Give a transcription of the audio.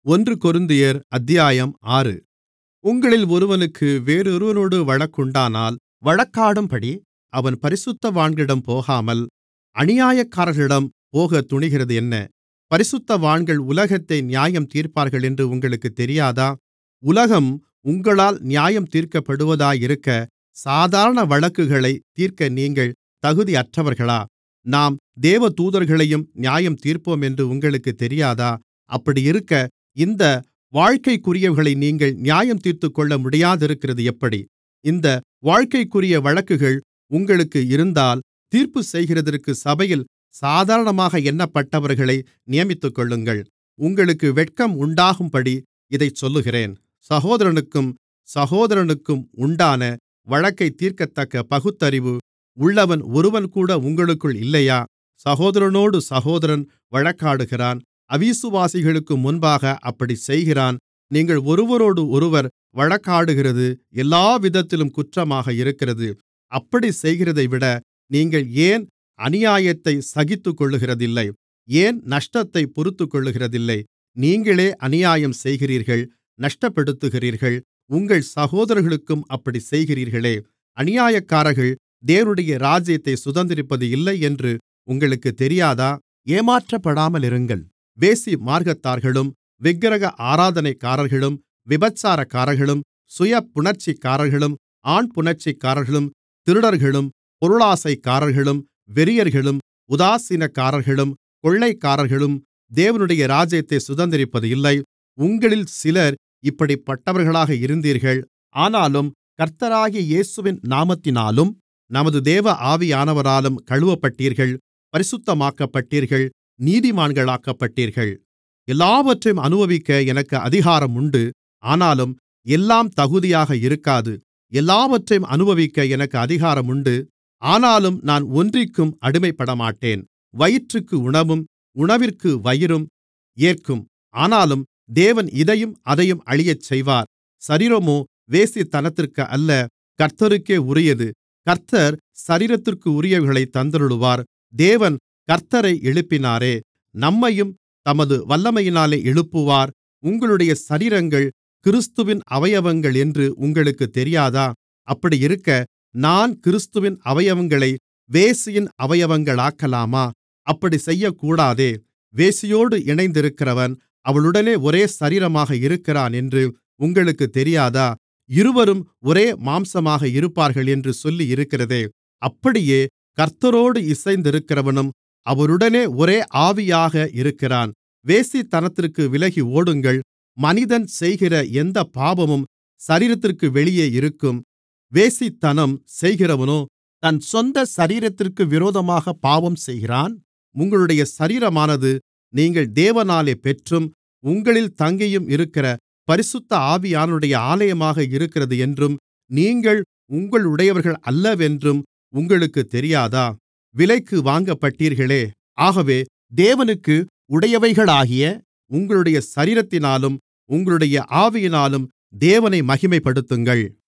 ஒன்று கொரிந்தியர் அத்தியாயம் ஆறு உங்களில் ஒருவனுக்கு வேறொருவனோடு வழக்குண்டானால் வழக்காடும்படி அவன் பரிசுத்தவான்களிடம் போகாமல் அநியாயக்காரர்களிடம் போகத் துணிகிறதென்ன பரிசுத்தவான்கள் உலகத்தை நியாயம் தீர்ப்பார்களென்று உங்களுக்குத் தெரியாதா உலகம் உங்களால் நியாயம் தீர்க்கப்படுவதாயிருக்க சாதாரண வழக்குகளைத் தீர்க்க நீங்கள் தகுதியற்றவர்களா நாம் தேவதூதர்களையும் நியாயம் தீர்ப்போமென்று உங்களுக்குத் தெரியாதா அப்படியிருக்க இந்த வாழ்க்கைக்குரியவைகளை நீங்கள் நியாயம் தீர்த்துக்கொள்ள முடியாதிருக்கிறது எப்படி இந்த வாழ்க்கைக்குரிய வழக்குகள் உங்களுக்கு இருந்தால் தீர்ப்பு செய்கிறதற்கு சபையில் சாதாரணமாக எண்ணப்பட்டவர்களை நியமித்துக்கொள்ளுங்கள் உங்களுக்கு வெட்கம் உண்டாகும்படி இதைச் சொல்லுகிறேன் சகோதரனுக்கும் சகோதரனுக்கும் உண்டான வழக்கைத் தீர்க்கத்தக்க பகுத்தறிவு உள்ளவன் ஒருவன்கூட உங்களுக்குள் இல்லையா சகோதரனோடு சகோதரன் வழக்காடுகிறான் அவிசுவாசிகளுக்கு முன்பாக அப்படிச் செய்கிறான் நீங்கள் ஒருவரோடொருவர் வழக்காடுகிறது எல்லாவிதத்திலும் குற்றமாக இருக்கிறது அப்படிச் செய்கிறதைவிட நீங்கள் ஏன் அநியாயத்தைச் சகித்துக்கொள்ளுகிறதில்லை ஏன் நஷ்டத்தைப் பொறுத்துக்கொள்ளுகிறதில்லை நீங்களே அநியாயம் செய்கிறீர்கள் நஷ்டப்படுத்துகிறீர்கள் உங்கள் சகோதரர்களுக்கும் அப்படிச் செய்கிறீர்களே அநியாயக்காரர்கள் தேவனுடைய ராஜ்யத்தைச் சுதந்தரிப்பது இல்லை என்று உங்களுக்குத் தெரியாதா ஏமாற்றப்படாமலிருங்கள் வேசிமார்க்கத்தார்களும் விக்கிரக ஆராதனைக்காரர்களும் விபசாரக்காரர்களும் சுயபுணர்ச்சிக்காரர்களும் ஆண்புணர்ச்சிக்காரர்களும் திருடர்களும் பொருளாசைக்காரர்களும் வெறியர்களும் உதாசீனக்காரர்களும் கொள்ளைக்காரர்களும் தேவனுடைய ராஜ்யத்தைச் சுதந்தரிப்பது இல்லை உங்களில் சிலர் இப்படிப்பட்டவர்களாக இருந்தீர்கள் ஆனாலும் கர்த்தராகிய இயேசுவின் நாமத்தினாலும் நமது தேவ ஆவியானவராலும் கழுவப்பட்டீர்கள் பரிசுத்தமாக்கப்பட்டீர்கள் நீதிமான்களாக்கப்பட்டீர்கள் எல்லாவற்றையும் அனுபவிக்க எனக்கு அதிகாரம் உண்டு ஆனாலும் எல்லாம் தகுதியாக இருக்காது எல்லாவற்றையும் அனுபவிக்க எனக்கு அதிகாரம் உண்டு ஆனாலும் நான் ஒன்றிற்கும் அடிமைப்படமாட்டேன் வயிற்றுக்கு உணவும் உணவிற்கு வயிறும் ஏற்கும் ஆனாலும் தேவன் இதையும் அதையும் அழியச் செய்வார் சரீரமோ வேசித்தனத்திற்கு அல்ல கர்த்தருக்கே உரியது கர்த்தர் சரீரத்திற்கு உரியவைகளைத் தந்தருளுவார் தேவன் கர்த்த்தரை எழுப்பினாரே நம்மையும் தமது வல்லமையினாலே எழுப்புவார் உங்களுடைய சரீரங்கள் கிறிஸ்துவின் அவயவங்கள் என்று உங்களுக்குத் தெரியாதா அப்படியிருக்க நான் கிறிஸ்துவின் அவயவங்களை வேசியின் அவயவங்களாக்கலாமா அப்படிச் செய்யக்கூடாதே வேசியோடு இணைந்திருக்கிறவன் அவளுடனே ஒரே சரீரமாக இருக்கிறான் என்று உங்களுக்குத் தெரியாதா இருவரும் ஒரே மாம்சமாக இருப்பார்கள் என்று சொல்லியிருக்கிறதே அப்படியே கர்த்தரோடு இசைந்திருக்கிறவனும் அவருடனே ஒரே ஆவியாக இருக்கிறான் வேசித்தனத்திற்கு விலகி ஓடுங்கள் மனிதன் செய்கிற எந்தப் பாவமும் சரீரத்திற்கு வெளியே இருக்கும் வேசித்தனம் செய்கிறவனோ தன் சொந்த சரீரத்திற்கு விரோதமாகப் பாவம் செய்கிறான் உங்களுடைய சரீரமானது நீங்கள் தேவனாலே பெற்றும் உங்களில் தங்கியும் இருக்கிற பரிசுத்த ஆவியானவருடைய ஆலயமாக இருக்கிறது என்றும் நீங்கள் உங்களுடையவர்கள் அல்லவென்றும் உங்களுக்குத் தெரியாதா விலைக்கு வாங்கப்பட்டீர்களே ஆகவே தேவனுக்கு உடையவைகளாகிய உங்களுடைய சரீரத்தினாலும் உங்களுடைய ஆவியினாலும் தேவனை மகிமைப்படுத்துங்கள்